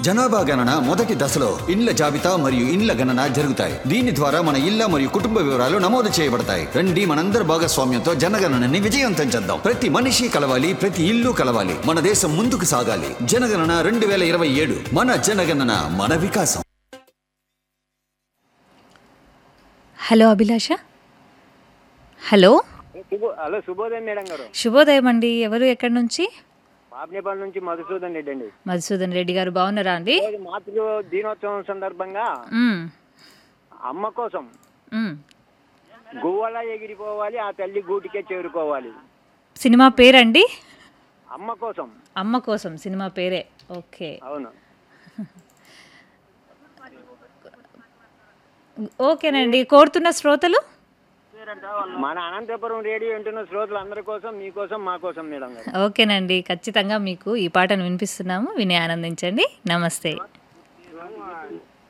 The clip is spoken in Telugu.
జనాభా గణన మొదటి దశలో ఇండ్ల జాబితా మరియు ఇండ్ల గణన జరుగుతాయి దీని ద్వారా మన ఇళ్ల మరియు కుటుంబ వివరాలు నమోదు చేయబడతాయి రండి మనందరి భాగస్వామ్యంతో జనగణనని విజయవంతం చేద్దాం ప్రతి మనిషి కలవాలి ప్రతి ఇల్లు కలవాలి మన దేశం ముందుకు సాగాలి జనగణన రెండు వేల ఇరవై ఏడు మన జనగణన మన వికాసం హలో అభిలాష హలో శుభో హలో శుభోదయం మేడం గారు శుభోదయం అండి ఎవరు ఎక్కడి నుంచి పాపనేపాల్ నుంచి మధుసూదన్ రెడ్డి అండి మధుసూదన్ రెడ్డి గారు బాగున్నారా అండి ఈరోజు మాతృ దినోత్సవం సందర్భంగా మ్మ్. అమ్మ కోసం మ్మ్. గువ్వలా ఎగిరిపోవాలి ఆ తల్లి గూటికే చేరుకోవాలి సినిమా పేరండి అమ్మ కోసం అమ్మ కోసం సినిమా పేరే ఓకే అవును ఓకేనండి కోరుతున్న శ్రోతలు మన అనంతపురం రేడియో వింటున్న శ్రోతలు అందరి కోసం మీకోసం మా కోసం మేడం గారు ఓకేనండి ఖచ్చితంగా మీకు ఈ పాటను వినిపిస్తున్నాము విని ఆనందించండి నమస్తే